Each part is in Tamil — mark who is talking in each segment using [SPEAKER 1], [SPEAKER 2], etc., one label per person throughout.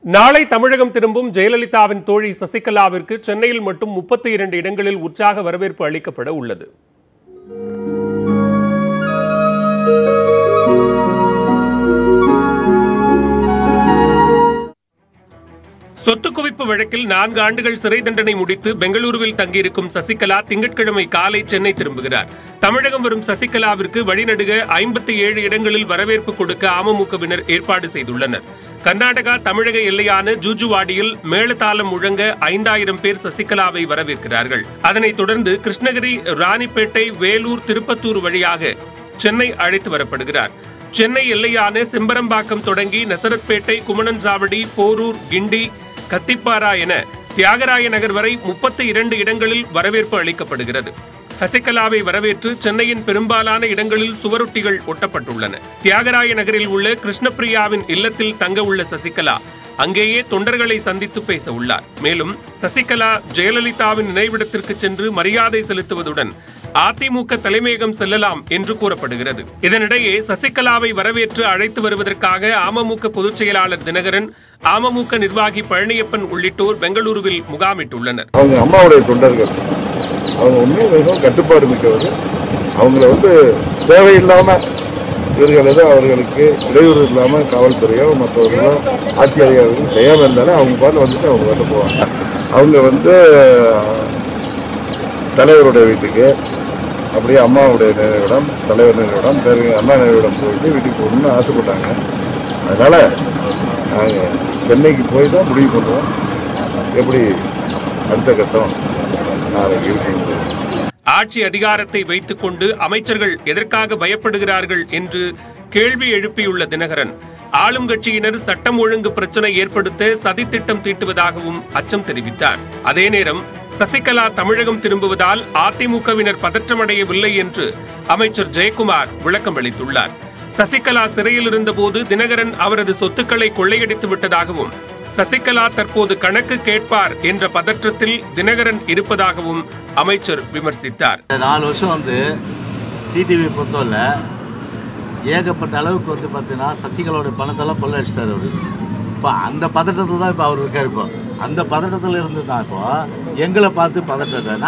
[SPEAKER 1] நாளை தமிழகம் திரும்பும் ஜெயலலிதாவின் தோழி சசிகலாவிற்கு சென்னையில் மட்டும் முப்பத்தி இரண்டு இடங்களில் உற்சாக வரவேற்பு அளிக்கப்பட உள்ளது சொத்து குவிப்பு வழக்கில் நான்கு ஆண்டுகள் சிறை தண்டனை முடித்து பெங்களூருவில் தங்கியிருக்கும் சசிகலா திங்கட்கிழமை காலை சென்னை திரும்புகிறார் தமிழகம் வரும் சசிகலாவிற்கு வழிநடுக ஐம்பத்தி ஏழு இடங்களில் வரவேற்பு கொடுக்க அமமுகவினர் ஏற்பாடு செய்துள்ளனர் கர்நாடகா தமிழக எல்லையான ஜூஜுவாடியில் மேளதாளம் முழங்க ஐந்தாயிரம் பேர் சசிகலாவை வரவேற்கிறார்கள் அதனைத் தொடர்ந்து கிருஷ்ணகிரி ராணிப்பேட்டை வேலூர் திருப்பத்தூர் வழியாக சென்னை அழைத்து வரப்படுகிறார் சென்னை எல்லையான செம்பரம்பாக்கம் தொடங்கி நசரத்பேட்டை குமணன்சாவடி போரூர் கிண்டி கத்திப்பாரா என தியாகராய நகர் வரை முப்பத்தி இரண்டு இடங்களில் வரவேற்பு அளிக்கப்படுகிறது சசிகலாவை வரவேற்று சென்னையின் பெரும்பாலான இடங்களில் சுவரொட்டிகள் ஒட்டப்பட்டுள்ளன தியாகராய நகரில் உள்ள கிருஷ்ணபிரியாவின் இல்லத்தில் தங்க உள்ள சசிகலா அங்கேயே தொண்டர்களை சந்தித்து பேச உள்ளார் மேலும் சசிகலா ஜெயலலிதாவின் நினைவிடத்திற்கு சென்று மரியாதை செலுத்துவதுடன் அதிமுக தலைமையகம் செல்லலாம் என்று கூறப்படுகிறது இதனிடையே சசிகலாவை வரவேற்று அழைத்து வருவதற்காக அமமுக பொதுச் செயலாளர் தினகரன் அமமுக நிர்வாகி பழனியப்பன் உள்ளிட்டோர் பெங்களூருவில் முகாமிட்டுள்ளனர்
[SPEAKER 2] அவங்க அம்மாவுடைய தொண்டர்கள் அவங்க உண்மையும் மிகவும் கட்டுப்பாடு மிக்கவர் அவங்கள வந்து தேவையில்லாம இவர்கள் ஏதோ அவர்களுக்கு இடையூறு இல்லாமல் காவல்துறையோ மற்றவர்களோ ஆட்சி அதிகாரிகளும் செய்யாமல் இருந்தாலும் அவங்க பாட்டு வந்துட்டு அவங்க வந்து போவாங்க அவங்க வந்து தலைவருடைய வீட்டுக்கு அப்படியே அம்மாவுடைய நினைவிடம் தலைவர் நினைவிடம் பேரு அண்ணா நினைவிடம் போயிட்டு வீட்டுக்கு போகணும்னு ஆசைப்பட்டாங்க அதனால் நாங்கள் சென்னைக்கு போய் தான் முடிவு பண்ணுவோம் எப்படி அடுத்த கட்டம் நாளைக்கு இருக்குங்கிறது
[SPEAKER 1] ஆட்சி அதிகாரத்தை வைத்துக் கொண்டு அமைச்சர்கள் எதற்காக பயப்படுகிறார்கள் என்று கேள்வி எழுப்பியுள்ள தினகரன் ஆளும் கட்சியினர் சட்டம் ஒழுங்கு பிரச்சனை ஏற்படுத்த சதித்திட்டம் தீட்டுவதாகவும் அச்சம் தெரிவித்தார் அதே நேரம் சசிகலா தமிழகம் திரும்புவதால் அதிமுகவினர் பதற்றமடையவில்லை என்று அமைச்சர் ஜெயக்குமார் விளக்கம் அளித்துள்ளார் சசிகலா சிறையில் இருந்தபோது தினகரன் அவரது சொத்துக்களை கொள்ளையடித்து விட்டதாகவும் சசிகலா தற்போது கணக்கு கேட்பார் என்ற பதற்றத்தில் தினகரன் இருப்பதாகவும் அமைச்சர் விமர்சித்தார்
[SPEAKER 3] இந்த நாலு வருஷம் வந்து டிடிவி பொறுத்தவரை ஏகப்பட்ட அளவுக்கு வந்து பார்த்தீங்கன்னா சசிகலாவோட பணத்தெல்லாம் கொள்ளடிச்சிட்டார் அவர் இப்போ அந்த பதட்டத்தில் தான் இப்போ அவர் இருக்கார் இப்போ அந்த பதட்டத்தில் இருந்து தான் இப்போ எங்களை பார்த்து பதட்டம்னா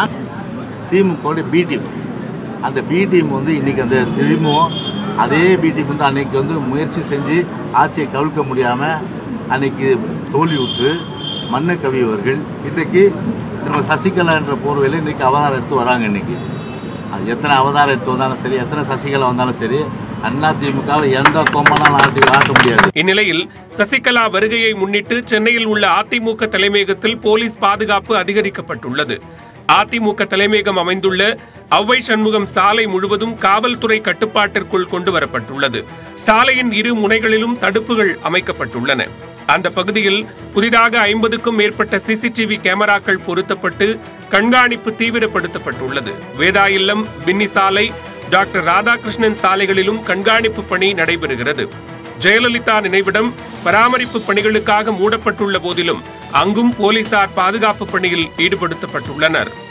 [SPEAKER 3] திமுக பி டீம் அந்த பி டீம் வந்து இன்றைக்கி அந்த திரும்பவும் அதே பி டீம் வந்து அன்னைக்கு வந்து முயற்சி செஞ்சு ஆட்சியை கவிழ்க்க முடியாமல் அன்னைக்கு தோல்வி விட்டு மண்ணை கவியவர்கள் இன்றைக்கு திரும்ப சசிகலா என்ற போர்வையில் இன்றைக்கி அவதாரம் எடுத்து வராங்க இன்றைக்கி அது எத்தனை அவதாரம் எடுத்து வந்தாலும் சரி எத்தனை சசிகலா வந்தாலும் சரி அண்ணா திமுகவை எந்த கொம்பனாலும் ஆட்டி ஆட்ட முடியாது
[SPEAKER 1] இந்நிலையில் சசிகலா வருகையை முன்னிட்டு சென்னையில் உள்ள அதிமுக தலைமையகத்தில் போலீஸ் பாதுகாப்பு அதிகரிக்கப்பட்டுள்ளது அதிமுக தலைமையகம் அமைந்துள்ள ஔவை சண்முகம் சாலை முழுவதும் காவல்துறை கட்டுப்பாட்டிற்குள் கொண்டு வரப்பட்டுள்ளது சாலையின் இரு முனைகளிலும் தடுப்புகள் அமைக்கப்பட்டுள்ளன அந்த பகுதியில் புதிதாக ஐம்பதுக்கும் மேற்பட்ட சிசிடிவி கேமராக்கள் பொருத்தப்பட்டு கண்காணிப்பு தீவிரப்படுத்தப்பட்டுள்ளது வேதா இல்லம் பின்னி சாலை டாக்டர் ராதாகிருஷ்ணன் சாலைகளிலும் கண்காணிப்பு பணி நடைபெறுகிறது ஜெயலலிதா நினைவிடம் பராமரிப்பு பணிகளுக்காக மூடப்பட்டுள்ள போதிலும் அங்கும் போலீசார் பாதுகாப்பு பணியில் ஈடுபடுத்தப்பட்டுள்ளனர்